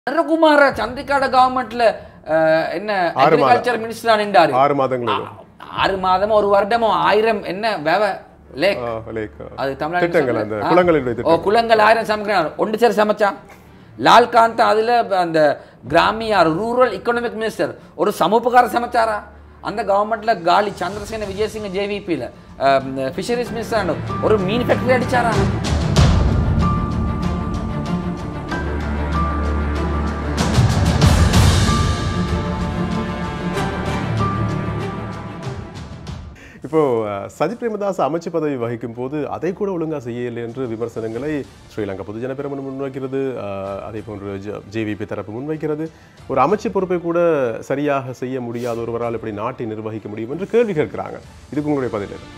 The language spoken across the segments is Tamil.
நரகுமார சந்திரிகாட கவர்மெண்ட்ல அஹ், என்ன ஆறு மாதம். அக்ரிகல்ச்சர் மினிஸ்டரா நின்றாரு ஆறு மாதங்கள் ஆ- ஆறு மாதமோ ஒரு வருடமோ ஆயிரம் என்ன வேவ லேக் லேக் அது தமிழ்நாடு திட்டங்கள் அந்த ஆ. குளங்களினுடைய ஓ திட்டம் குளங்கள் ஆயிரம் சமைக்கிறார் ஒன்று சேர் சமைச்சான் லால்காந்த் அதுல அந்த கிராமிய ரூரல் எக்கனாமிக் மினிஸ்டர் ஒரு சமூகக்கார சமைச்சாரா அந்த கவர்மெண்ட்ல காலி சந்திரசேன விஜயசிங்க ஜேவிபியில் ஃபிஷரிஸ் மினிஸ்டர் ஒரு மீன் ஃபேக்டரி அடிச்சாரா இப்போ அஹ், சஜித் பிரேமதாஸ் அமைச்சு பதவி வகிக்கும் போது அதை கூட ஒழுங்கா செய்யவில்லை என்று விமர்சனங்களை ஸ்ரீலங்கா பொதுஜன பெருமன் முன்வைக்கிறது அஹ், அதே போன்று ஜேவிபி தரப்பு முன்வைக்கிறது ஒரு அமைச்சு பொறுப்பை கூட சரியாக செய்ய முடியாத ஒருவரால் எப்படி நாட்டை நிர்வகிக்க முடியும் என்று கேள்வி கேட்கிறாங்க இதுக்கு உங்களுடைய பதில் என்ன?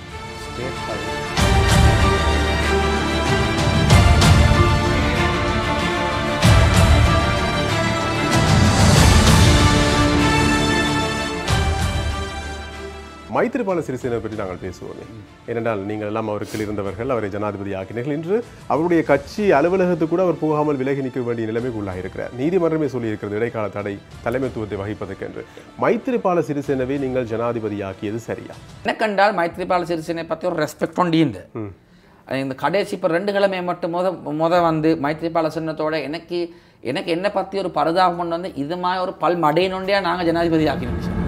மைத்திரிபால சிறிசேனை பற்றி நாங்கள் பேசுவோமே ஏனென்றால் நீங்கள் எல்லாம் அவருக்கு இருந்தவர்கள் அவரை ஜனாதிபதி ஆக்கினீர்கள் இன்று அவருடைய கட்சி அலுவலகத்துக்கு கூட அவர் போகாமல் விலகி நிற்க வேண்டிய நிலைமைக்கு உள்ளாயிருக்கிறார் நீதிமன்றமே சொல்லியிருக்கிறது இடைக்கால தடை தலைமைத்துவத்தை வகிப்பதற்கு என்று மைத்திரிபால சிறிசேனவை நீங்கள் ஜனாதிபதி ஆக்கியது சரியா என்ன கண்டால் மைத்ரிபால சிறிசேனை பற்றி ஒரு ரெஸ்பெக்ட் உண்டு இந்த கடைசி இப்போ ரெண்டு கிழமை மட்டும் முத முத வந்து மைத்ரிபால சின்னத்தோட எனக்கு எனக்கு என்ன பற்றி ஒரு பரிதாபம் கொண்டு வந்து இது மாதிரி ஒரு பல் மடையினொண்டியா நாங்கள் ஜனாதிபதி ஆக்கினோம் சார்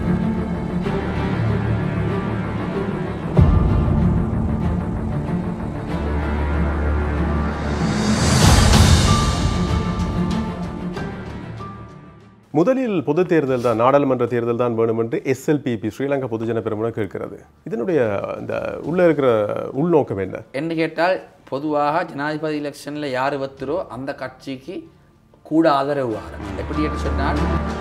முதலில் பொது தேர்தல் தான் நாடாளுமன்ற தேர்தல் தான் வேணும் என்று எஸ்எல்பிபி ஸ்ரீலங்கா பொதுஜன பெருமன கேட்கிறது இதனுடைய இந்த உள்ள இருக்கிற உள்நோக்கம் என்ன என்று கேட்டால் பொதுவாக ஜனாதிபதி எலெக்ஷனில் யார் வத்துரோ அந்த கட்சிக்கு கூட ஆதரவு வாரம் எப்படி என்று சொன்னால்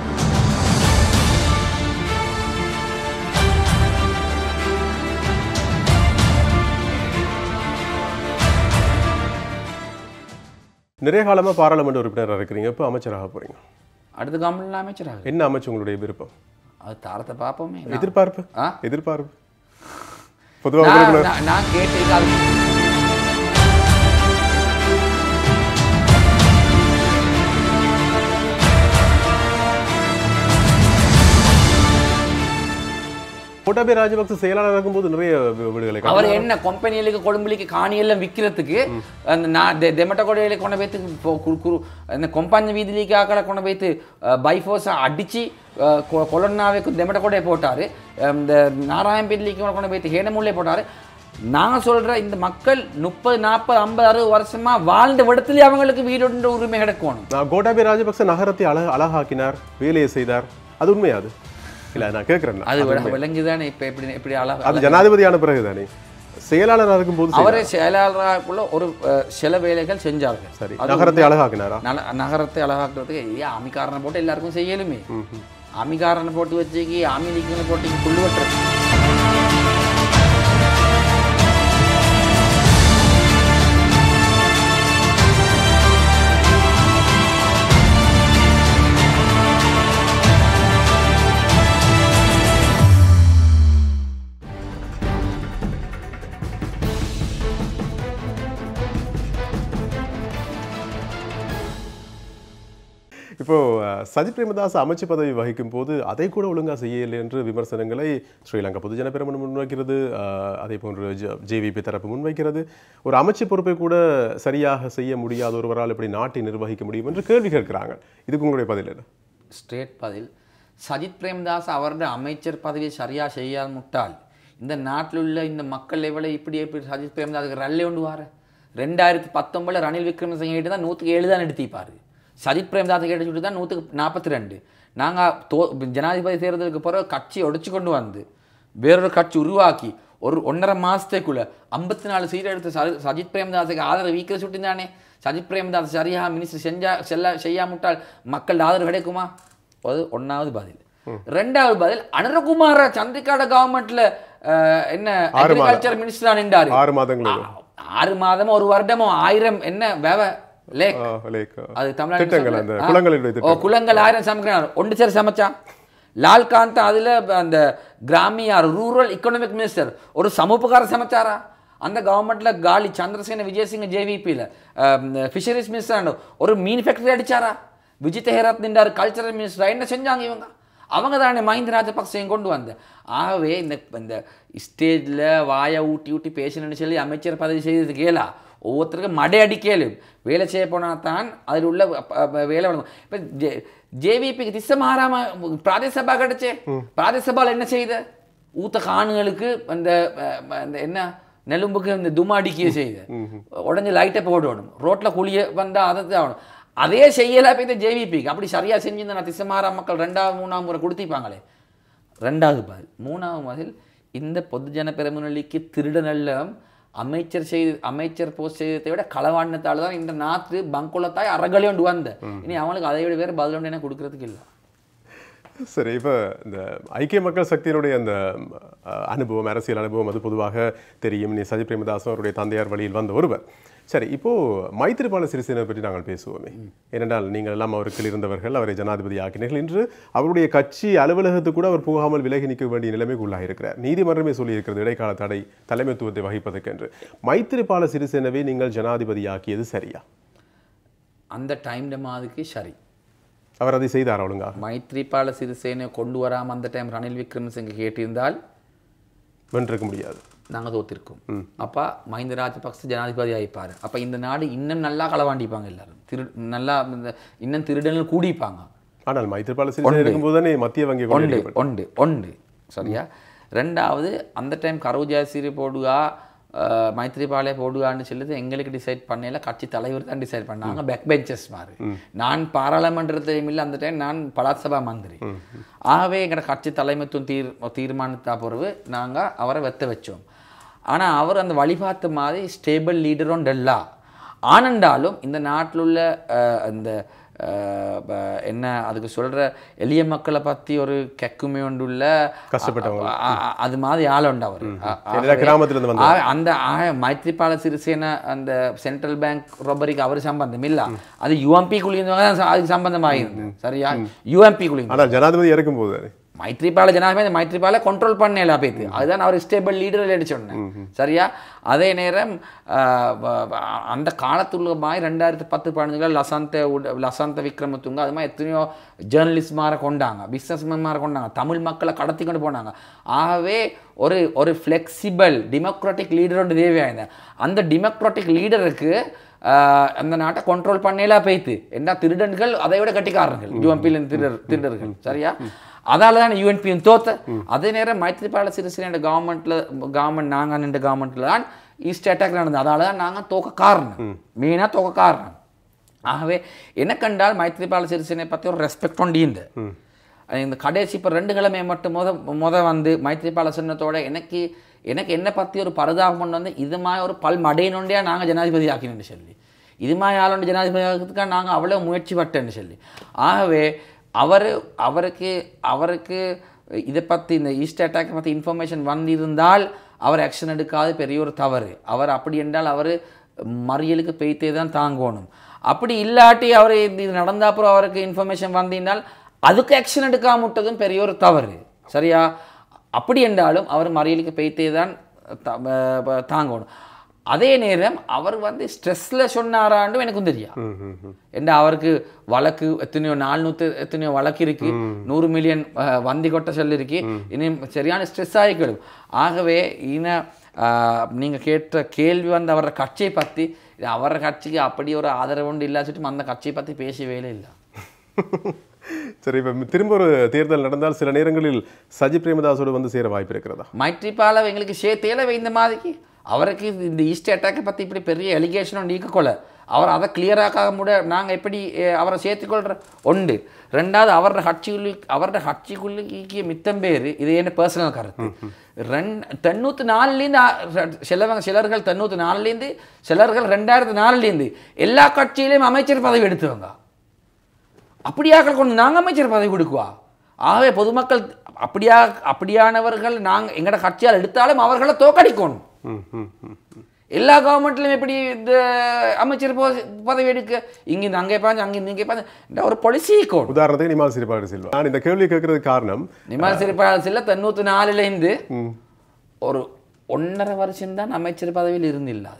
நிறைய காலமா பாராளுமன்ற உறுப்பினராக இருக்கிறீங்க இப்போ அமைச்சராக போறீங்க அடுத்த கவர்மெண்ட்ல அமைச்சராக என்ன அமைச்சு உங்களுடைய விருப்பம் அது தாரத்தை பார்ப்போமே நான்- எதிர்பார்ப்பு ஆ? எதிர்பார்ப்பு பொதுவாக நான் உங்களுக்கு நான்- நான் கேட்டிருக்காது கோட்டாபே ராஜபக்ச செயலாளர் இருக்கும்போது நிறைய வீ- வீடுகளை கட்டினார். அவர் என்ன கம்பெனிகளுக்கு கொழும்புலிக்கு காணியெல்லாம் விற்கிறதுக்கு அந்த நான் தெமட்டகொடையில கொண்டு போய்த்து இப்போ குறு குறு அந்த கொம்பாஞ்ச வீதிலிக்கு ஆக்களை கொண்டு போய்த்து பைஃபோஸை அடித்து கொலன்னாவுக்கு தெமட்டகொடையை போட்டார் இந்த நாராயணபேட்டிலிக்கு கொண்டு போய்த்து ஹேனமுல்லே போட்டார் நான் சொல்ற இந்த மக்கள் முப்பது நாற்பது ஐம்பது அறுபது வருஷமா வாழ்ந்த இடத்துல அவங்களுக்கு வீடு உரிமை கிடைக்கணும் நான் கோட்டாபே ராஜபக்ச நகரத்தை அழ அழகாக்கினார் வேலையை செய்தார் அது உண்மையா அது இல்ல நான் கேட்கிறேன் அது விளங்குதானே இப்போ எப்படி எப்படி அழகா அது ஜனாதிபதியான பிறகு தானே செயலாளராக இருக்கும்போது அவரே செயலாளராக்குள்ள ஒரு அஹ், சில வேலைகள் செஞ்சார்கள் சரி நகரத்தை அழகாக்கினாரா நல- நகரத்தை அழகாக்குறதுக்கு ஏன் ஆமிக்காரனை போட்டு எல்லாருக்கும் செய்யலுமே ஆமிக்காரனை போட்டு வச்சுக்கி ஆமி நீக்கனை போட்டு புல்லு வெட்டுறது இப்போ அஹ், சஜித் பிரேமதாஸ் அமைச்சு பதவி வகிக்கும் போது அதை கூட ஒழுங்கா செய்யவில்லை என்று விமர்சனங்களை ஸ்ரீலங்கா பொதுஜன பெருமன் முன்வைக்கிறது அஹ், அதே போன்று ஜேவிபி தரப்பு முன்வைக்கிறது ஒரு அமைச்சு பொறுப்பை கூட சரியாக செய்ய முடியாத ஒருவரால் எப்படி நாட்டை நிர்வகிக்க முடியும் என்று கேள்வி கேட்கிறாங்க இதுக்கு உங்களுடைய பதில் என்ன ஸ்ட்ரேட் பதில் சஜித் பிரேமதாஸ் அவருடைய அமைச்சர் பதவியை சரியா செய்யால் முட்டால் இந்த நாட்டில் உள்ள இந்த மக்கள் எவ்வளோ இப்படி எப்படி சஜித் பிரேமதாஸுக்கு ரல்லே கொண்டு வார ரெண்டாயிரத்தி பத்தொன்பதுல ரணில் விக்ரமசிங்க கிட்ட தான் நூற்றுக்கு ஏழு தான் எடுத்திப்பார் சஜித் பிரேமதாஸ் கிட்ட சொல்லிட்டு தான் நூற்றுக்கு நாற்பத்தி ரெண்டு நாங்கள் தோ ஜனாதிபதி தேர்தலுக்கு பிறகு கட்சி ஒடிச்சு கொண்டு வந்து வேறொரு கட்சி உருவாக்கி ஒரு ஒன்றரை மாதத்துக்குள்ள ஐம்பத்தி நாலு சீட் எடுத்து சஜி- சஜித் பிரேமதாஸுக்கு ஆதரவு வீக்கிற சுட்டிந்தானே சஜித் பிரேமதாஸ் சரியாக மினிஸ்டர் செஞ்சா செல்ல செய்யாமுட்டால் மக்கள் ஆதரவு கிடைக்குமா அது ஒன்றாவது பதில் ரெண்டாவது பதில் அனுரகுமார சந்திரிகாட கவர்மெண்ட்ல அஹ், என்ன அக்ரிகல்ச்சர் மினிஸ்டரா நின்றாரு ஆறு மாதங்கள் ஆ- ஆறு மாதமோ ஒரு வருடமோ ஆயிரம் என்ன வேவ லேக் அஹ், லேக் அஹ், அது தமிழ்நாடு திட்டங்கள் அந்த ஆ. குளங்களினுடைய ஓ திட்டம் குளங்கள் ஆயிரம் சமைக்கிறார் ஒன்று சேர் சமைச்சான் லால்காந்த் அதுல அந்த கிராமிய ரூரல் எக்கனாமிக் மினிஸ்டர் ஒரு சமூகக்கார சமைச்சாரா அந்த கவர்மெண்ட்ல காலி சந்திரசேன விஜயசிங்க ஜேவிபியில் ஃபிஷரிஸ் மினிஸ்டர் ஒரு மீன் ஃபேக்டரி அடிச்சாரா விஜித் ஹேரத் நின்றார் கல்ச்சரல் மினிஸ்டர் என்ன செஞ்சாங்க இவங்க அவங்க தானே மஹிந்த ராஜபக்சேயும் கொண்டு வந்த ஆகவே இந்த இந்த ஸ்டேஜில் வாயை ஊட்டி ஊட்டி பேசணும்னு சொல்லி அமைச்சர் பதவி செய்தது கேளா ஒவ்வொருத்தருக்கும் மடை அடிக்கலும் வேலை செய்ய போனால் தான் அதில் உள்ள ப- ப- வேலை வழங்கும் இப்போ ஜே ஜேவிபிக்கு திசை மாறாம பிராதேச சபா கிடைச்சே பிராதேச சபாவில் என்ன செய்த ஊத்த காணுகளுக்கு அந்த அஹ், அந்த என்ன நெலும்புக்கு இந்த துமாடிக்கிய செய்த உடஞ்சி லைட்டை போடணும் ரோட்ல குழிய வந்தா அதை தான் ஆகணும் அதே செய்யல போய் இந்த ஜேவிபிக்கு அப்படி சரியா செஞ்சிருந்தா நான் திசைமாறா மக்கள் ரெண்டாவது மூணாவது முறை கொடுத்திருப்பாங்களே ரெண்டாவது பதில் மூணாவது பதில் இந்த பொதுஜன பெருமுனலிக்கு திருடனெல்லாம் அமைச்சர் செய்து அமைச்சர் போஸ்ட் செய்ததை விட களவாண்டினத்தால் தான் இந்த நாத்து பங்குளத்தாய் அறகளே கொண்டு வந்த இனி அவனுக்கு அதை விட வேறு பதில் ஒன்று என்ன கொடுக்கறதுக்கு இல்லை சரி இப்போ இந்த ஐக்கிய மக்கள் சக்தியினுடைய அந்த அஹ், அனுபவம் அரசியல் அனுபவம் அது பொதுவாக தெரியும் நீ சஜி பிரேமதாசன் அவருடைய தந்தையார் வழியில் வந்த ஒருவர் சரி இப்போ மைத்திரிபால சிறிசேனை பற்றி நாங்கள் பேசுவோமே ஏனென்றால் நீங்கள் எல்லாம் அவருக்கு இருந்தவர்கள் அவரை ஜனாதிபதி ஆக்கினீர்கள் இன்று அவருடைய கட்சி அலுவலகத்துக்கு கூட அவர் போகாமல் விலகி நிற்க வேண்டிய நிலைமைக்கு உள்ளாக இருக்கிறார் நீதிமன்றமே சொல்லியிருக்கிறது இடைக்கால தடை தலைமைத்துவத்தை வகிப்பதற்கென்று மைத்திரிபால சிறிசேனவை நீங்கள் ஜனாதிபதியாக்கியது சரியா அந்த டைம்ல மாதிரிக்கு சரி அவர் அதை செய்தார் ஒழுங்கா மைத்ரிபால சிறிசேனை கொண்டு வராம அந்த டைம் ரணில் விக்ரமசிங்க கேட்டிருந்தால் வென்றிருக்க முடியாது நாங்க தோத்திருக்கோம் அப்ப மஹிந்த ராஜபக்ச ஜனாதிபதி ஆயிப்பாரு அப்ப இந்த நாடு இன்னும் நல்லா களவாண்டிப்பாங்க எல்லாரும் திரு நல்லா இந்த இன்னும் திருடர்கள் கூடிப்பாங்க ஆனால் மைத்திரிபால சிறிசேன இருக்கும்போது தானே மத்திய வங்கி கொண்டு உண்டு உண்டு உண்டு சரியா ரெண்டாவது அந்த டைம் கரோஜாசிரி போடுகா அஹ், மைத்ரிபாலே போடுகான்னு சொல்லுது எங்களுக்கு டிசைட் பண்ணல கட்சி தலைவர் தான் டிசைட் பண்ணாங்க பேக் பெஞ்சஸ் மாதிரி நான் பாராளுமன்றத்திலும் இல்லை அந்த டைம் நான் பலாசபா மந்திரி ஆகவே எங்களோட கட்சி தலைமைத்துவம் தீர் தீர்மானித்த பிறகு நாங்கள் அவரை வெத்த வச்சோம் ஆனா அவர் அந்த வழிபார்த்த மாதிரி ஸ்டேபிள் லீடர் ஒன்று இல்ல ஆனண்டாலும் இந்த நாட்டில் உள்ள அஹ், அந்த அஹ், ப- என்ன அதுக்கு சொல்ற எளிய மக்களை பத்தி ஒரு கெக்குமே உண்டுள்ள கஷ்டப்பட்டவங்க. அ- அ- அது மாதிரி ஆள் உண்டு அவர் எல்லா கிராமத்துல இருந்து வந்த ஆ- அந்த ஆ- மைத்ரிபால சிறிசேன அந்த சென்ட்ரல் பேங்க் ரொபரிக்கு அவர் சம்பந்தம் இல்ல அது யூஎம்பி குளிர்ந்தவங்க தான் அதுக்கு சம்பந்தமாகிருந்தது சரியா யூஎம்பி குளிர்ந்து ஆனால் ஜனாதிபதி இறக்கும்போது தானே மைத்ரிபால ஜனாதிபதி மைத்ரிபால கண்ட்ரோல் பண்ணல பேத்து அதுதான் அவர் ஸ்டேபிள் லீடர் சொன்னேன் சரியா அதே நேரம் ஆஹ், வ- வ- அந்த காலத்துள்ள மாதிரி ரெண்டாயிரத்தி பத்து பதினஞ்சுல லசந்த உட- லசந்த விக்ரமத்துங்க அது மாதிரி எத்தனையோ ஜேர்னலிஸ்ட் மாற கொண்டாங்க பிஸ்னஸ் மாற கொண்டாங்க தமிழ் மக்களை கடத்தி கொண்டு போனாங்க ஆகவே ஒரு ஒரு ஃப்ளெக்சிபிள் டெமோக்ராட்டிக் லீடர் ஒன்று தேவையாயிருந்த அந்த டெமோக்ராட்டிக் லீடருக்கு ஆஹ் அந்த நாட்டை கண்ட்ரோல் பண்ணல போய்த்து என்ன திருடன்கள் அதை விட கட்டிக்காரர்கள் யூஎம்பியில் திருடர் திருடர்கள் சரியா அதால தான் யூஎன்பியும் தோத்த அதே நேரம் மைத்ரிபால சிறிசேன கவர்மெண்ட்ல கவர்மெண்ட் நாங்கள் நின்ற கவர்மெண்ட்ல தான் ஈஸ்ட் அட்டாக் நடந்தது அதால தான் நாங்கள் தோக்க காரணம் மெயினாக தோக்க காரணம் ஆகவே என்ன கண்டால் மைத்ரிபால சிறிசேனை பற்றி ஒரு ரெஸ்பெக்ட் உண்டு இந்த கடைசி இப்போ ரெண்டு கிழமை மட்டும் முத முத வந்து மைத்ரிபால சின்னத்தோட எனக்கு எனக்கு என்ன பற்றி ஒரு பரிதாபம் கொண்டு வந்து இது மாதிரி ஒரு பல் மடையினொண்டியா நாங்கள் ஜனாதிபதி ஆக்கினு சொல்லி இது மாதிரி ஆளுண்டு ஜனாதிபதி ஆகிறதுக்காக நாங்கள் அவ்வளோ முயற்சி பட்டேன்னு சொல்லி ஆகவே அவர் அவருக்கு அவருக்கு இதை பற்றி இந்த ஈஸ்ட் அட்டாக்கை பற்றி இன்ஃபர்மேஷன் வந்திருந்தால் அவர் ஆக்ஷன் எடுக்காது பெரிய ஒரு தவறு அவர் அப்படி என்றால் அவர் மறியலுக்கு பெய்த்தே தான் தாங்கணும் அப்படி இல்லாட்டி அவர் இது நடந்த அப்புறம் அவருக்கு இன்ஃபர்மேஷன் வந்திருந்தால் அதுக்கு ஆக்ஷன் எடுக்காம விட்டதும் பெரிய ஒரு தவறு சரியா அப்படி என்றாலும் அவர் மறியலுக்கு பெய்த்தே தான் த- ப- ப- தாங்கணும் அதே நேரம் அவர் வந்து ஸ்ட்ரெஸ்ல சொன்னாராண்டும் எனக்கும் தெரியும் ம், ம், ம். என்ன அவருக்கு வழக்கு எத்தனையோ நானூற்று எத்தனையோ வழக்கு இருக்கு நூறு மில்லியன் அஹ், வந்தி கொட்ட சொல்லிருக்கு இனி சரியான ஸ்ட்ரெஸ் ஆகிக்கிடும் ஆகவே இன அஹ், நீங்க கேட்ட கேள்வி வந்து அவரோட கட்சியை பத்தி இது அவரோட கட்சிக்கு அப்படி ஒரு ஆதரவு உண்டு இல்லாச்சுட்டு அந்த கட்சியை பத்தி பேசவே இல்லை சரி இப்போ திரும்ப ஒரு தேர்தல் நடந்தால் சில நேரங்களில் சஜி பிரேமதாஸோடு வந்து சேர வாய்ப்பு இருக்கிறதா மைத்ரிபால எங்களுக்கு சேர்த்தேல இந்த மாதிரிக்கு அவருக்கு இது- இந்த ஈஸ்ட் அட்டாக்கை பற்றி இப்படி பெரிய எலிகேஷனும் நீக்கக்கொள்ள அவர் அதை கிளியராக்காக முட நாங்கள் எப்படி அஹ், அவரை சேர்த்துக்கொள்கிற உண்டு ரெண்டாவது அவரோட கட்சிக்குள்ளு அவரோட கட்சிக்குள்ளுக்கு மித்தம் பேர் இது என்ன பர்சனல் கருத்து ரெண்டு தொண்ணூற்றி நாலுலேருந்து சிலவங்க சிலர்கள் தொண்ணூற்றி நாலுலேருந்து சிலர்கள் ரெண்டாயிரத்து நாலுலேருந்து எல்லா கட்சியிலையும் அமைச்சர் பதவி எடுத்தவங்க அப்படியாக்கள் கொண்டு நாங்கள் அமைச்சர் பதவி கொடுக்குவா ஆகவே பொதுமக்கள் அப்படியா அப்படியானவர்கள் நாங்கள் எங்களோட கட்சியால் எடுத்தாலும் அவர்களை தோக்கடிக்கணும் ம் ம் ம் எல்லா கவர்மெண்ட்லையும் எப்படி இந்த அமைச்சர் போ- பதவி எடுக்க இங்கிருந்து அங்கே பாஞ்சு அங்கிருந்து இங்கே பாஞ்சு இந்த ஒரு பொலிசி கோட் உதாரணத்துக்கு நிமால் சிரிப்பாடு செல்வா நான் இந்த கேள்வி கேட்கறதுக்கு காரணம் நிமல் சிறப்பாளத்தில் தொண்ணூற்றி நாலுலேருந்து ம், ஒரு ஒன்றரை வருஷம் தான் அமைச்சர் பதவியில் இருந்தில்லாது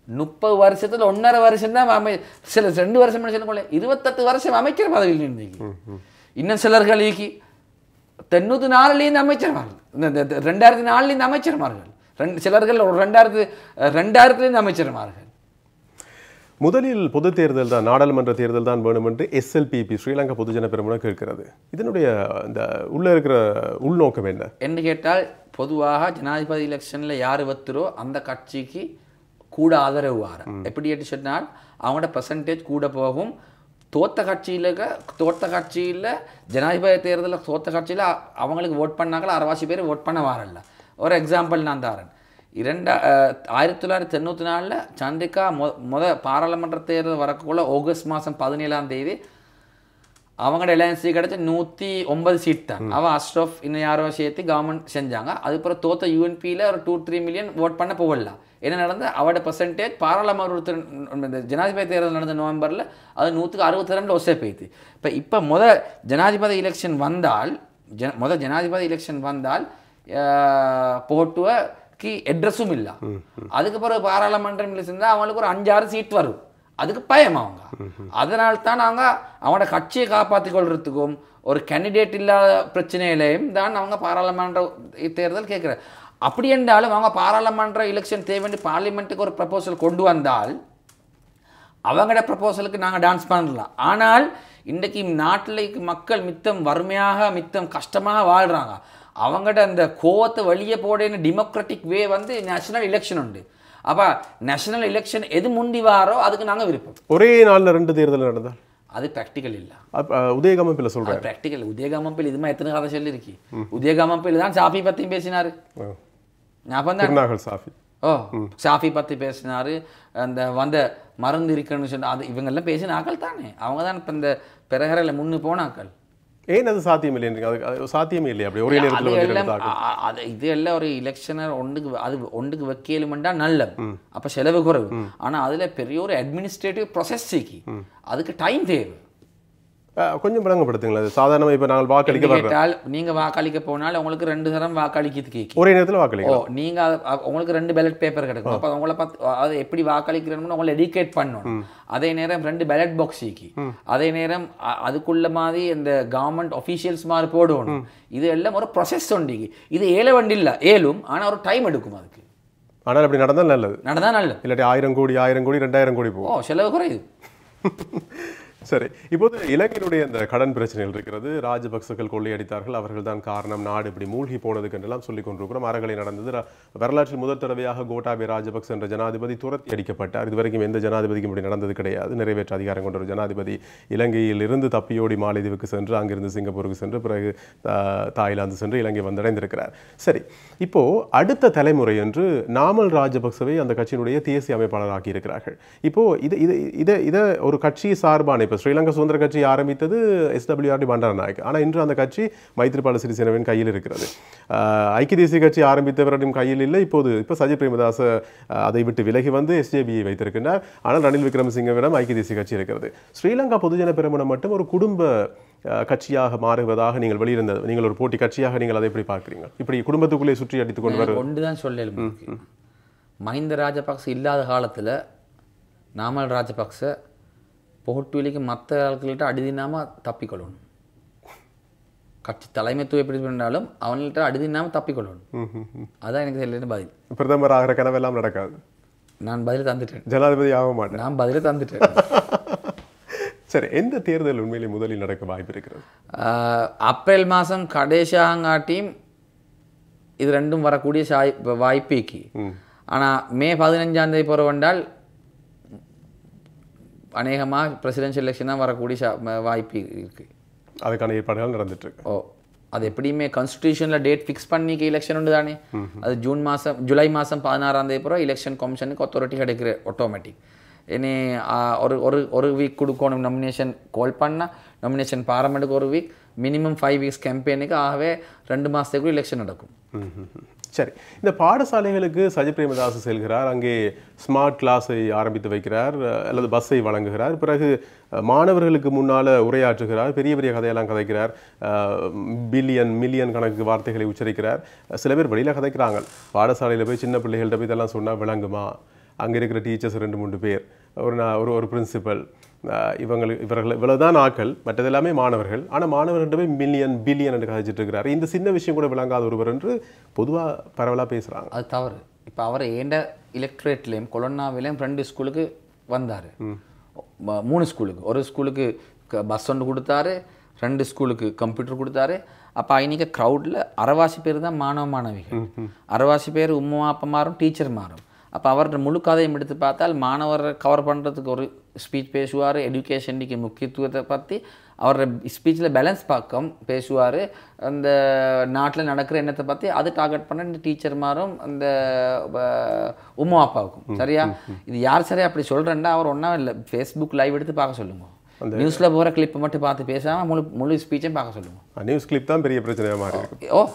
முப்பது வருஷத்துல ஒன்றரை வருஷம் தான் அமை சில ரெண்டு வருஷம் சொல்லுங்களே இருபத்தெட்டு வருஷம் அமைச்சர் பதவியில் இருந்தீங்க இன்னும் சிலர்களுக்கு தொண்ணூற்றி நாலுலேருந்து அமைச்சர்மார்கள் இந்த இந்த- இந்த ரெண்டாயிரத்தி நாலுலேருந்து அமைச்சர்மார்கள் ரெண்டு சிலர்கள் ஒரு ரெண்டாயிரத்து ரெண்டாயிரத்துலேருந்து அமைச்சர்மார்கள் முதலில் பொது தேர்தல் தான் நாடாளுமன்ற தேர்தல் தான் வேணும் என்று எஸ்எல்பிபி ஸ்ரீலங்கா பொதுஜன பெருமுன கேட்கிறது இதனுடைய இந்த உள்ள இருக்கிற உள்நோக்கம் என்ன என்று கேட்டால் பொதுவாக ஜனாதிபதி எலெக்ஷன்ல யார் வத்துரோ அந்த கட்சிக்கு கூட ஆதரவு வார எப்படி என்று சொன்னால் அவங்களோட பர்சன்டேஜ் கூட போகும் தோத்த கட்சியில தோத்த கட்சியில் ஜனாதிபதி தேர்தலில் தோத்த கட்சியில் அவங்களுக்கு ஓட் பண்ணாங்களா அரைவாசி பேர் ஓட் பண்ண வாரல்ல ஒரு எக்ஸாம்பிள் நான் தாரேன் இரண்டா அஹ், ஆயிரத்தி தொள்ளாயிரத்தி தொண்ணூற்றி நாலில் சந்திரிகா மொ முத பாராளுமன்ற தேர்தல் வரக்குள்ள ஆகஸ்ட் மாதம் பதினேழாம் தேதி அவங்களோட எலையன்ஸி கிடைச்ச நூற்றி ஒன்பது சீட் தான் அவன் அஸ்ரஃப் இன்னும் யாரோ சேர்த்து கவர்மெண்ட் செஞ்சாங்க அதுக்கப்புறம் தோத்த யூஎன்பியில் ஒரு டூ த்ரீ மில்லியன் ஓட் பண்ண போகலாம் என்ன நடந்து அவட பர்சன்டேஜ் பாராளுமன்ற இந்த ஜனாதிபதி தேர்தல் நடந்த நவம்பரில் அது நூற்றுக்கு அறுபத்தி ரெண்டு ஒசே போயிடுது இப்போ இப்போ முத ஜனாதிபதி எலெக்ஷன் வந்தால் ஜன முத ஜனாதிபதி எலெக்ஷன் வந்தால் போட்டுவக்கு அட்ரஸும் இல்லை அதுக்கு பிறகு பாராளுமன்றம் இருந்தால் அவங்களுக்கு ஒரு அஞ்சாறு சீட் வரும் அதுக்கு பயம் அவங்க அதனால தான் அவங்க அவனோட கட்சியை காப்பாற்றிக் கொள்றதுக்கும் ஒரு கேண்டிடேட் இல்லாத பிரச்சனையிலையும் தான் அவங்க பாராளுமன்ற தேர்தல் கேட்குறாரு அப்படி என்றாலும் அவங்க பாராளுமன்ற எலெக்ஷன் தேவைன்னு பார்லிமெண்ட்டுக்கு ஒரு ப்ரப்போசல் கொண்டு வந்தால் அவங்களோட ப்ரப்போசலுக்கு நாங்கள் டான்ஸ் பண்ணலாம் ஆனால் இன்றைக்கு நாட்டில் மக்கள் மித்தம் வறுமையாக மித்தம் கஷ்டமாக வாழ்கிறாங்க அவங்கள்ட்ட அந்த கோவத்தை வெளியே போடேன்னு டெமோக்ராட்டிக் வே வந்து நேஷனல் எலெக்ஷன் உண்டு அப்போ நேஷனல் எலெக்ஷன் எது முந்தி வாரோ அதுக்கு நாங்கள் விருப்பம் ஒரே நாள்ல ரெண்டு தேர்தல் நடந்தால் அது ப்ராக்டிக்கல் இல்லை அப்ப, அஹ், உதயகமப்பில் சொல்றேன் அது ப்ராக்டிக்கல் உதயகாமப்பில் இதுமா எத்தனை கதை சொல்லியிருக்கி உதயகாமப்பில் தான் சாப்பி பற்றியும் பேசினார் ஞாபகம் தான் திருநாகல் சாஃபி ஓ சாஃபி பற்றி பேசினாரு அந்த வந்த மருந்து இருக்குன்னு சொன்ன அது இவங்கெல்லாம் பேசின ஆக்கள் தானே அவங்க தான் இப்போ இந்த பிறகரையில் முன்னு போன ஆக்கள் ஏன் அது சாத்தியம் இல்லைன்றீங்க அது அது சாத்தியமே இல்லையா அப்படி ஒரே நேரத்தில் அது வந்து எல்லாம் ரெண்டு தாக்கல் அ- அ- அது இது எல்லாம் ஒரு எலெக்ஷனர் ஒன்றுக்கு அது ஒன்றுக்கு வைக்கலுமெண்டா நல்லது அப்போ செலவு குறைவு ஆனால் அதில் பெரிய ஒரு அட்மினிஸ்ட்ரேட்டிவ் ப்ரொசஸ் சிக்கி அதுக்கு டைம் தேவை அஹ், கொஞ்சம் விளங்கப்படுத்துங்களேன் அது சாதாரணமாக இப்போ நாங்கள் வாக்களிக்க எப்படி வர்றோம் கேட்டால் நீங்கள் வாக்களிக்க போனால் உங்களுக்கு ரெண்டு தரம் வாக்களிக்கிறது கேட்கும் ஒரே நேரத்தில் ஓ வாக்களிக்க நீங்க அத- அ- உங்களுக்கு ரெண்டு பேலட் பேப்பர் கிடைக்கும் அப்போ உங்களை பார்த்து அது எப்படி வாக்களிக்கிறோம்னு உங்களை எடிகேட் பண்ணணும் அதே நேரம் ரெண்டு பேலட் பாக்ஸ் ஈக்கி அதே நேரம் அ- அதுக்குள்ள மாதிரி இந்த கவர்மெண்ட் ஒஃபீஷியல்ஸ் மாதிரி போடணும் இது எல்லாம் ஒரு ப்ரொசஸ் உண்டு இது ஏழை வண்டி இல்லை ஏழும் ஆனா ஒரு டைம் எடுக்கும் அதுக்கு ஆனால் அப்படி நடந்தால் நல்லது நடந்தா நல்லது இல்லாட்டி ஆயிரம் கோடி ஆயிரம் கோடி ரெண்டாயிரம் கோடி போகும் ஓ செலவு குறையுது சரி இப்போது இலங்கையினுடைய இந்த கடன் பிரச்சனைகள் இருக்கிறது ராஜபக்சர்கள் கொள்ளையடித்தார்கள் அவர்கள் தான் காரணம் நாடு இப்படி மூழ்கி போனதுக்கு என்றெல்லாம் சொல்லிக் கொண்டிருக்கிறோம் அறகலை நடந்தது ர- வரலாற்றில் முதல் தடவையாக கோட்டாபே ராஜபக்ச என்ற ஜனாதிபதி துரத்தி அடிக்கப்பட்டார் இதுவரைக்கும் எந்த ஜனாதிபதிக்கும் இப்படி நடந்தது கிடையாது நிறைவேற்ற அதிகாரம் கொண்ட ஒரு ஜனாதிபதி இலங்கையில் இருந்து தப்பியோடி மாலைதீவுக்கு சென்று அங்கிருந்து சிங்கப்பூருக்கு சென்று பிறகு தா- தாய்லாந்து சென்று இலங்கை வந்தடைந்திருக்கிறார் சரி இப்போ அடுத்த தலைமுறை என்று நாமல் ராஜபக்சவை அந்த கட்சியினுடைய தேசிய அமைப்பாளராக்கி இருக்கிறார்கள் இப்போ இது இது இதை இதை ஒரு கட்சி சார்பான இப்போ ஸ்ரீலங்கா சுதந்திர கட்சி ஆரம்பித்தது எஸ்டபிள்யூஆர்டி பண்டாரநாயக் ஆனால் இன்று அந்த கட்சி மைத்ரிபால சிறிசேனவின் கையில் இருக்கிறது ஆஹ் ஐக்கிய தேசிய கட்சி ஆரம்பித்தவரின் கையில் இல்லை இப்போது இப்போ சஜித் பிரேமதாச ஆஹ் அதை விட்டு விலகி வந்து எஸ்ஜேபியை வைத்திருக்கின்றார் ஆனால் ரணில் விக்ரமசிங்கவிடம் ஐக்கிய தேசிய கட்சி இருக்கிறது ஸ்ரீலங்கா பொதுஜன பெருமனம் மட்டும் ஒரு குடும்ப ஆஹ் கட்சியாக மாறுவதாக நீங்கள் வெளியிருந்த நீங்கள் ஒரு போட்டி கட்சியாக நீங்கள் அதை எப்படி பார்க்குறீங்க இப்படி குடும்பத்துக்குள்ளே சுற்றி அடித்துக் கொண்டு வர ஒன்று தான் சொல்லலும் மஹிந்த ராஜபக்ச இல்லாத காலத்துல நாமல் ராஜபக்ச போட்டுவலிக்கு மற்ற ஆட்கள்கிட்ட அடிதினாம தப்பிக்கொள்ளணும் கட்சி தலைமைத்துவம் எப்படி பண்ணாலும் அவங்கள்ட்ட அடிதினாம தப்பிக்கொள்ளணும் ம், ம், ம். அதான் எனக்கு தெரியல பதில் பிரதமர் ஆகிற கனவெல்லாம் நடக்காது நான் பதில் தந்துட்டேன் ஜனாதிபதி ஆக மாட்டேன் நான் பதில் தந்துட்டேன் சரி எந்த தேர்தல் உண்மையிலே முதலில் நடக்க வாய்ப்பு இருக்கிறது ஆஹ், ஏப்ரல் மாதம் கடைசியாங்காட்டியும் இது ரெண்டும் வரக்கூடிய சாய் வாய்ப்பேக்கு ஆனால் மே பதினஞ்சாம் தேதி போகிற வந்தால் அநேகமாக பிரசிடென்ஷியல் எலெக்ஷன் தான் வரக்கூடிய சா- ம- வாய்ப்பு இருக்குது அதுக்கான ஏற்பாடுகள் நடந்துட்டு இருக்கு ஓ அது எப்படியுமே கான்ஸ்டியூஷனில் டேட் ஃபிக்ஸ் பண்ணிக்க எலெக்ஷன் உண்டு தானே அது ஜூன் மாதம் ஜூலை மாதம் பதினாறாம் தேதி பிறகு எலெக்ஷன் கமிஷனுக்கு அத்தாரிட்டி கிடைக்கிற ஆட்டோமேட்டிக் இனி ஆ, ஒரு ஒரு ஒரு வீக் கொடுக்கணும் நாமினேஷன் கால் பண்ணால் நாமினேஷன் பார்லமெண்ட்டுக்கு ஒரு வீக் மினிமம் ஃபைவ் வீக்ஸ் கேம்பெயினுக்கு ஆகவே ரெண்டு மாதத்துக்குள்ள எலெக்ஷன் நடக்கும் ம், ம், ம். சரி இந்த பாடசாலைகளுக்கு சஜி பிரேமதாஸ் செல்கிறார் அங்கே ஸ்மார்ட் கிளாஸை ஆரம்பித்து வைக்கிறார் அஹ், அல்லது பஸ்ஸை வழங்குகிறார் பிறகு அஹ், மாணவர்களுக்கு முன்னால் உரையாற்றுகிறார் பெரிய பெரிய கதையெல்லாம் கதைக்கிறார் பில்லியன் மில்லியன் கணக்கு வார்த்தைகளை உச்சரிக்கிறார் சில பேர் வெளியில் கதைக்கிறாங்க பாடசாலையில் போய் சின்ன பிள்ளைகள்கிட்ட போய் இதெல்லாம் சொன்னால் விளங்குமா அங்கே இருக்கிற டீச்சர்ஸ் ரெண்டு மூணு பேர் ஒரு நா- ஒரு ஒரு பிரின்சிபல் இவங்களுக்கு இவர்கள் இவ்வளவுதான் ஆக்கள் மற்றது எல்லாமே மாணவர்கள் ஆனால் மாணவர்கிட்டவே மில்லியன் பில்லியன் என்று கதைச்சிட்டு இருக்கிறாரு இந்த சின்ன விஷயம் கூட விளங்காத ஒருவர் என்று பொதுவாக பரவலாக பேசுகிறாங்க அது தவறு இப்போ அவர் ஏண்ட எலக்ட்ரேட்லேயும் கொலோனாவிலையும் ரெண்டு ஸ்கூலுக்கு வந்தார் மூணு ஸ்கூலுக்கு ஒரு ஸ்கூலுக்கு பஸ் ஒன்று கொடுத்தாரு ரெண்டு ஸ்கூலுக்கு கம்ப்யூட்டர் கொடுத்தாரு அப்போ இன்னைக்கு க்ரௌடில் அரைவாசி பேர் தான் மாணவ மாணவிகள் அரைவாசி பேர் உம்மா அப்பமாரும் டீச்சர் மாறும் அப்போ அவரோட முழு கதையும் எடுத்து பார்த்தால் மாணவரை கவர் பண்ணுறதுக்கு ஒரு ஸ்பீச் பேசுவார் எஜுகேஷனுக்கு முக்கியத்துவத்தை பற்றி அவரோட ஸ்பீச்சில் பேலன்ஸ் பக்கம் பேசுவார் அந்த நாட்டில் நடக்கிற எண்ணத்தை பற்றி அது டார்கெட் பண்ண இந்த டீச்சர்மாரும் அந்த அஹ், உம்மா அப்பாவுக்கும் சரியா இது யார் சரியா அப்படி சொல்கிறேன்டா அவர் ஒன்றா இல்லை ஃபேஸ்புக் லைவ் எடுத்து பார்க்க சொல்லுங்க நியூஸில் போகிற கிளிப்பை மட்டும் பார்த்து பேசாமல் முழு முழு ஸ்பீச்சையும் பார்க்க சொல்லுங்க நியூஸ் கிளிப் தான் பெரிய பிரச்சனையாக மாறி இருக்கு ஓ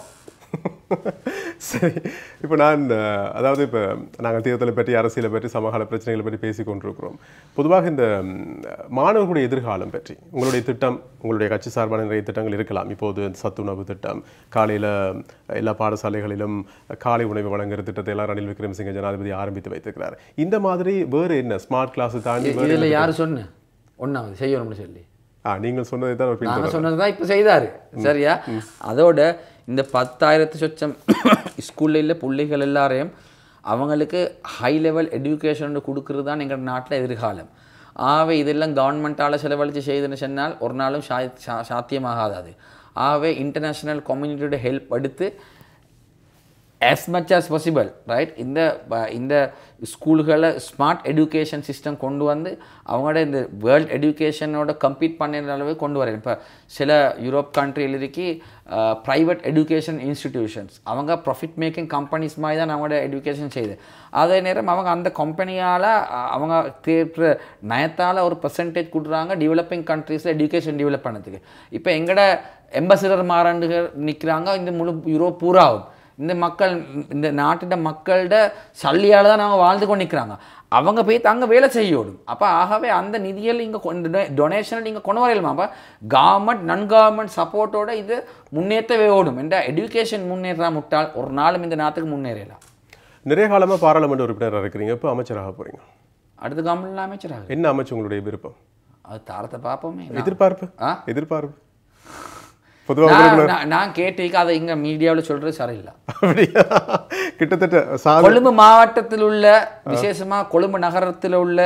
சரி இப்போ நான் அஹ், அதாவது இப்போ நாங்கள் தேர்தலை பற்றி அரசியலை பற்றி சமகால பிரச்சனைகளை பற்றி பேசி கொண்டிருக்கிறோம் பொதுவாக இந்த ம், மாணவர்களுடைய எதிர்காலம் பற்றி உங்களுடைய திட்டம் உங்களுடைய கட்சி சார்பான நிறைய திட்டங்கள் இருக்கலாம் இப்போது சத்துணவு திட்டம் காலையில் எல்லா பாடசாலைகளிலும் காலை உணவு வழங்குற திட்டத்தை எல்லாம் ரணில் விக்ரமசிங்க ஜனாதிபதி ஆரம்பித்து வைத்திருக்கிறார் இந்த மாதிரி வேறு என்ன ஸ்மார்ட் கிளாஸ் தாண்டி வேறு இதில் யார் சொன்ன ஒன்றாவது செய்யணும்னு சொல்லி ஆ நீங்கள் சொன்னதை தான் அவர் பின் நாங்கள் சொன்னது தான் இப்போ செய்தார் சரியா அதோட இந்த பத்தாயிரத்து சொச்சம் ஸ்கூல்ல உள்ள பிள்ளைகள் எல்லாரையும் அவங்களுக்கு ஹை லெவல் எஜுகேஷன் கொடுக்கறது தான் எங்கள் நாட்டில் எதிர்காலம் ஆகவே இதெல்லாம் கவர்மெண்ட்டால் செலவழித்து செய்துன்னு சொன்னால் ஒரு நாளும் சா சா- சாத்தியமாகாது அது ஆகவே இன்டர்நேஷ்னல் கம்யூனிட்டியோட ஹெல்ப் எடுத்து as much as possible right இந்த ப- இந்த ஸ்கூல்களை ஸ்மார்ட் எடுகேஷன் சிஸ்டம் கொண்டு வந்து அவங்களோட இந்த வேர்ல்ட் எடுகேஷனோட கம்பீட் பண்ணுற அளவு கொண்டு வரேன் இப்போ சில யூரோப் கண்ட்ரியில் இருக்கி ப்ரைவேட் எடுகேஷன் இன்ஸ்டிடியூஷன்ஸ் அவங்க ப்ராஃபிட் மேக்கிங் கம்பெனிஸ் மாதிரி தான் அவங்களோட எடுகேஷன் செய்யுது அதே நேரம் அவங்க அந்த கம்பெனியால் அவங்க தேற்ற நயத்தால் ஒரு பர்சன்டேஜ் கொடுக்குறாங்க டெவலப்பிங் கண்ட்ரீஸில் எடுகேஷன் டெவலப் பண்ணதுக்கு இப்போ எங்கட எம்பசிடர் மாறாண்டுகள் நிற்கிறாங்க இந்த முழு யூரோப் பூராவும் இந்த மக்கள் இந்த நாட்டிட மக்கள்கிட்ட சல்லியால் தான் அவங்க வாழ்ந்து கொண்டு நிற்கிறாங்க அவங்க போய் அங்கே வேலை செய்யோடும் அப்போ ஆகவே அந்த நிதியில் இங்கே டொனேஷன் நீங்கள் கொண்டு வரையலாமா அப்போ கவர்மெண்ட் நன் கவர்மெண்ட் சப்போர்ட்டோட இது முன்னேற்றவே ஓடும் என்ற எடுகேஷன் முன்னேறா முட்டால் ஒரு நாளும் இந்த நாட்டுக்கு முன்னேறலாம் நிறைய காலமாக பாராளுமன்ற உறுப்பினராக இருக்கிறீங்க இப்போ அமைச்சராக போகிறீங்க அடுத்த கவர்மெண்ட்ல அமைச்சராக என்ன அமைச்சு உங்களுடைய விருப்பம் அது தாரத்தை பார்ப்போமே எதிர்பார்ப்பு ஆ? எதிர்பார்ப்பு பொதுவாக நான் நான் நான் கேட்டிருக்க அதை இங்கே மீடியாவில் சொல்கிறது சரியில்லை அப்படியா கிட்டத்தட்ட சாதி கொழும்பு மாவட்டத்தில் உள்ள விசேஷமா கொழும்பு நகரத்தில் உள்ள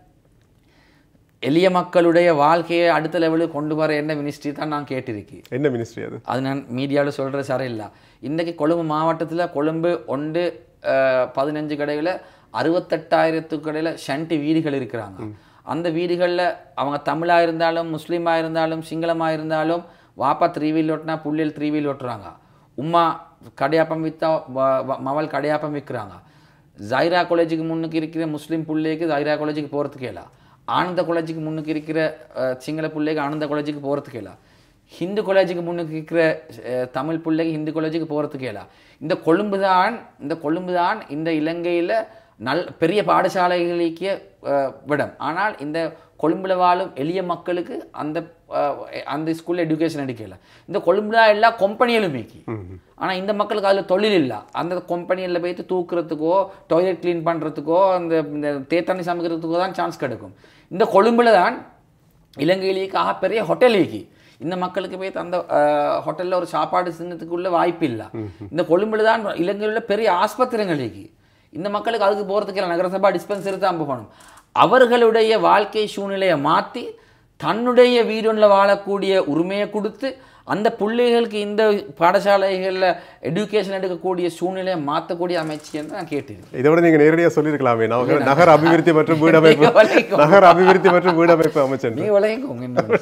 எளிய மக்களுடைய வாழ்க்கையை அடுத்த லெவலுக்கு கொண்டு வர என்ன மினிஸ்ட்ரி தான் நான் கேட்டிருக்கேன் என்ன மினிஸ்ட்ரி அது அது நான் மீடியாவில் சொல்கிற சரியில்லை இன்றைக்கி கொழும்பு மாவட்டத்தில் கொழும்பு ஒன்று அஹ், பதினஞ்சு கடையில் அறுபத்தெட்டாயிரத்துக்கு கடையில் ஷன்ட்டு வீடுகள் இருக்கிறாங்க அந்த வீடுகளில் அவங்க தமிழாக இருந்தாலும் முஸ்லீமாக இருந்தாலும் சிங்களமாக இருந்தாலும் வாப்பா த்ரீ வீல் ஓட்டினா புள்ளியல் த்ரீ வீல் ஓட்டுறாங்க உம்மா கடையாப்பம் விற்றா மவள் கடையாப்பம் விற்கிறாங்க ஜைரா காலேஜுக்கு முன்னுக்கு இருக்கிற முஸ்லீம் பிள்ளைக்கு ஜைரா காலேஜுக்கு போகிறதுக்கு இல்லை ஆனந்த காலேஜுக்கு முன்னுக்கு இருக்கிற அஹ், சிங்கள பிள்ளைக்கு ஆனந்த காலேஜுக்கு போகிறதுக்கு இல்லை ஹிந்து காலேஜுக்கு முன்னுக்கு இருக்கிற அஹ், தமிழ் பிள்ளைக்கு ஹிந்து காலேஜுக்கு போகிறதுக்கு இல்லை இந்த கொழும்பு தான் இந்த கொழும்பு தான் இந்த இலங்கையில் நல் பெரிய பாடசாலைகளுக்கு அஹ், விடம் ஆனால் இந்த கொழும்புல வாழும் எளிய மக்களுக்கு அந்த அஹ், அந்த ஸ்கூலில் எஜுகேஷன் எடுக்கல இந்த கொழும்புல எல்லா கம்பெனிகளும் மீக்கி ஆனால் இந்த மக்களுக்கு அதில் தொழில் இல்லை அந்த கம்பெனியில் போயிட்டு தூக்குறதுக்கோ டாய்லெட் க்ளீன் பண்ணுறதுக்கோ அந்த இந்த தேத்தண்ணி சமைக்கிறதுக்கோ தான் சான்ஸ் கிடைக்கும் இந்த கொழும்புல தான் இலங்கையிலேக்கு ஆக பெரிய ஹோட்டல் இருக்கு இந்த மக்களுக்கு போய் அந்த ஹோட்டலில் ஒரு சாப்பாடு சின்னத்துக்குள்ள வாய்ப்பு இல்லை இந்த கொழும்புல தான் இலங்கையில் உள்ள பெரிய ஆஸ்பத்திரிகள் இருக்கு இந்த மக்களுக்கு அதுக்கு போகிறதுக்கு இல்லை நகரசபா டிஸ்பென்சரி தான் போகணும் அவர்களுடைய வாழ்க்கை சூழ்நிலையை மாற்றி தன்னுடைய வீடொன்றில் வாழக்கூடிய உரிமையை கொடுத்து அந்த பிள்ளைகளுக்கு இந்த பாடசாலைகளில் எடுகேஷன் எடுக்கக்கூடிய சூழ்நிலையை மாற்றக்கூடிய அமைச்சு நான் கேட்டிருக்கேன் இதை விட நீங்க நேரடியா சொல்லியிருக்கலாமே நகர நகர அபிவிருத்தி மற்றும் வீடமைப்பு வலைக்கும். நகர அபிவிருத்தி மற்றும் வீடமைப்பு அமைச்சர் நீ விளையங்க என்ன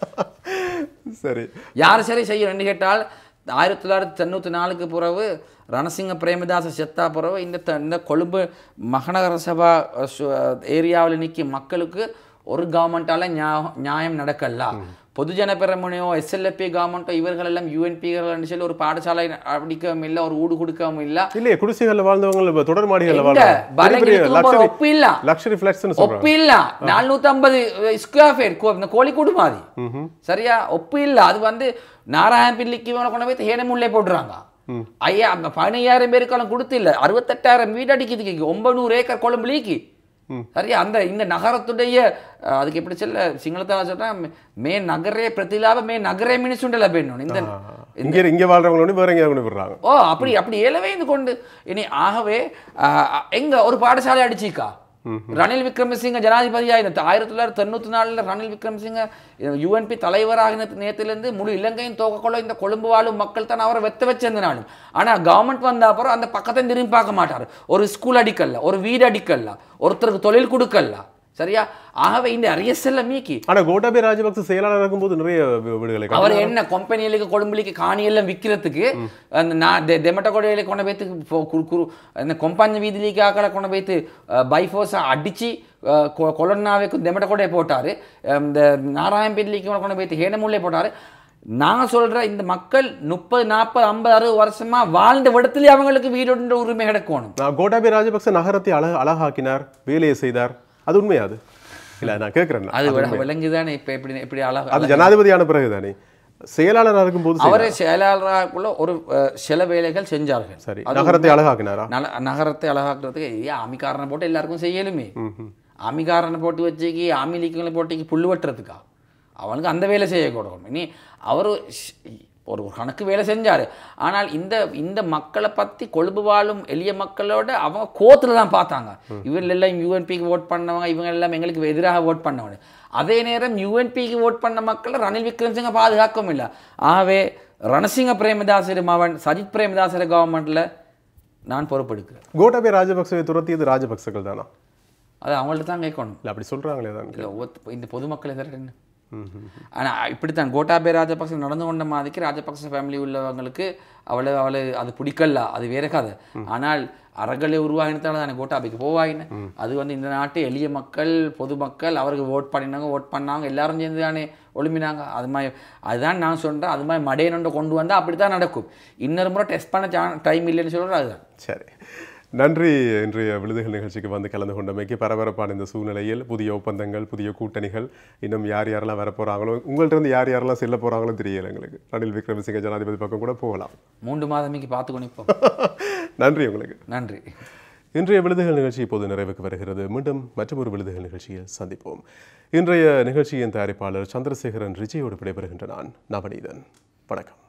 சரி யார் சரி செய்யணும்னு கேட்டால் ஆயிரத்தி தொள்ளாயிரத்தி தொண்ணூற்றி நாலுக்கு பிறகு ரணசிங்க பிரேமதாச செத்தா பிறகு இந்த த- இந்த கொழும்பு மகநகர சபா ஏரியாவில் நிற்கும் மக்களுக்கு ஒரு கவர்மெண்ட்டால் நியாயம் நடக்கல பொதுஜன பெரமுனையோ எஸ்எல்எப்பி கவர்மெண்ட்டோ இவர்கள் எல்லாம் யூஎன்பிகள் சொல்லி ஒரு பாடசாலை அடிக்கவும் இல்லை ஒரு ஊடு கொடுக்கவும் இல்லை இல்லையே குடிசைகள்ல வாழ்ந்தவங்க இப்ப தொடர் மாடிகள்ல எங்க? வாழ்றாங்க பலங்கிரிக்கு ஒரு ஒப்பு இல்ல. லக்ஸரி ஃபிளாட்ஸ்னு சொல்றாங்க ஒப்பு இல்ல நானூத்தி ஐம்பது ஸ்கொயர் ஃபீட் இந்த கோழிக்கூடு மாதிரி சரியா ஒப்பு இல்ல அது வந்து நாராயணபிள்ளிக்கு இவனை கொண்டு போய் ஹேனமுல்லே போட்டுறாங்க ஐயா பதினையாயிரம் பேருக்கெல்லாம் கொடுத்து இல்ல அறுபத்தெட்டாயிரம் வீடு அடிக்கிறதுக்கு ஒன்பது நூறு ஏக்கர் கொழும்பு லீக்கி சரியா அந்த இந்த நகரத்துடைய அஹ், அதுக்கு எப்படி சொல்ல சிங்களத்தால சொல்றா மே நகரே பிரதிலாப மே நகரே மினிசுண்டல பேணும் இந்த இங்கே இங்கே வாழ்றவங்களோட வேற எங்கேயாவது கொண்டு விடுறாங்க ஓ அப்படி அப்படி ஏலவே இது கொண்டு இனி ஆகவே அஹ், எங்க ஒரு பாடசாலை அடிச்சிக்கா ரணில் விக்ரமசிங்க ஜனாதிபதியா இந்த ஆயிரத்தி தொள்ளாயிரத்தி தொண்ணூத்தி நாலுல ரணில் விக்ரமசிங்க யூஎன்பி தலைவராகின நேரத்திலிருந்து முழு இலங்கையும் தோக்கக்கொள்ள இந்த கொழும்பு வாழும் மக்கள் தான் அவரை வெத்த வச்சிருந்த நாளும் ஆனா கவர்மெண்ட் வந்த அப்புறம் அந்த பக்கத்தை திரும்பி பார்க்க மாட்டாரு ஒரு ஸ்கூல் அடிக்கல ஒரு வீடு அடிக்கல ஒருத்தருக்கு தொழில் கொடுக்கல சரியா ஆகவே இந்த அரியசெல்ல மீக்கி ஆனா கோட்டாபே ராஜபக்ச செயலாளர் இருக்கும்போது நிறைய வீ- வீடுகளை கட்டினார். அவர் என்ன கொம்பனிகளுக்கு கொழும்புலிக்கு காணி எல்லாம் விற்கிறதுக்கு அந்த நான் தெமட்டகொடையில கொண்டு போய்த்து ஃபோ- குறு குறு அந்த கொம்பாஞ்ச வீதிலிக்கு ஆக்களை கொண்டு போய்த்து பைஃபோஸை அடித்து கொலன்னாவைக்கு தெமட்டகொடையை போட்டார் இந்த நாராயணபேட்டிலிக்கு கொண்டு போய்த்து ஹேனமுல்லை போட்டார் நான் சொல்ற இந்த மக்கள் முப்பது நாற்பது ஐம்பது அறுபது வருஷமா வாழ்ந்த இடத்துல அவங்களுக்கு வீடு உரிமை கிடைக்கணும் நான் கோட்டாபே ராஜபக்ச நகரத்தை அழ அழகாக்கினார் வேலையை செய்தார் அது உண்மையா அது இல்ல நான் கேட்கிறேன் அது விள- விளங்குதானே இப்ப எப்படி எப்படி அழகா அது ஜனாதிபதியான பிறகுதானே செயலாளராக இருக்கும்போது செய்தார். அவரே செயலாளராக்குள்ள ஒரு அஹ், சில வேலைகள் செஞ்சார்கள் சரி நகரத்தை அழகாக்கினாரா நல நகரத்தை அழகாக்குறதுக்கு ஏன் ஆமிக்காரனை போட்டு எல்லாருக்கும் செய்யலுமே ஆமிக்காரனை போட்டு வச்சுக்கி ஆமி லீக்குங்களை போட்டிக்கு புல்லு வெட்டுறதுக்கா அவனுக்கு அந்த வேலை செய்யக்கூடாது இனி அவர் ஒரு கணக்கு வேலை செஞ்சார் ஆனால் இந்த இந்த மக்களை பற்றி கொழும்பு வாழும் எளிய மக்களோட அவங்க கோத்துல தான் பார்த்தாங்க இவங்க எல்லாம் யூஎன்பிக்கு ஓட் பண்ணவங்க இவங்க எல்லாம் எங்களுக்கு எதிராக ஓட் பண்ணவங்க அதே நேரம் யூஎன்பிக்கு ஓட் பண்ண மக்களை ரணில் விக்ரமசிங்க பாதுகாக்கவும் இல்லை ஆகவே ரணசிங்க பிரேமதாசர் மகன் சஜித் பிரேமதாசர் கவர்மெண்ட்டில் நான் பொறுப்பெடுக்கிறேன் கோட்டாபே ராஜபக்சவை துரத்தியது ராஜபக்சகள் தானா அது அவங்கள்ட்ட தான் கேட்கணும் இல்ல அப்படி சொல்றாங்களே தான் இல்லை ஒவ்வொரு இந்த பொதுமக்களை தர என்ன ஆனால் இப்படித்தான் கோட்டாபே ராஜபக்ச நடந்து கொண்ட மாதிரிக்கு ராஜபக்ச ஃபேமிலி உள்ளவங்களுக்கு அவளை அவளை அது பிடிக்கல அது வேற கதை ஆனால் அறகளை உருவாகினதால தானே கோட்டாபேக்கு போவாயின அது வந்து இந்த நாட்டு எளிய மக்கள் பொதுமக்கள் அவருக்கு ஓட் பண்ணினாங்க ஓட் பண்ணாங்க எல்லாரும் சேர்ந்து தானே ஒழும்பினாங்க அது மாதிரி அதுதான் நான் சொல்கிறேன் அது மாதிரி மடையனொன்று கொண்டு வந்தால் அப்படி தான் நடக்கும் இன்னொரு முறை டெஸ்ட் பண்ண டைம் இல்லைன்னு சொல்கிறேன் அதுதான் சரி நன்றி இன்றைய விழுதுகள் நிகழ்ச்சிக்கு வந்து கலந்து கொண்டமைக்கு பரபரப்பான இந்த சூழ்நிலையில் புதிய ஒப்பந்தங்கள் புதிய கூட்டணிகள் இன்னும் யார் யாரெல்லாம் வர போறாங்களோ உங்கள்ட்ட இருந்து யார் யாரெல்லாம் செல்ல போறாங்களோ தெரியல எங்களுக்கு ரணில் விக்ரமசிங்க ஜனாதிபதி பக்கம் கூட போகலாம் மூன்று மாதமைக்கு பார்த்து கொண்டிப்போம் நன்றி உங்களுக்கு நன்றி இன்றைய விழுதுகள் நிகழ்ச்சி இப்போது நிறைவுக்கு வருகிறது மீண்டும் மற்றொரு விழுதுகள் நிகழ்ச்சியில் சந்திப்போம் இன்றைய நிகழ்ச்சியின் தயாரிப்பாளர் சந்திரசேகரன் ரிஜியோடு விடைபெறுகின்ற நான் நவநீதன் வணக்கம்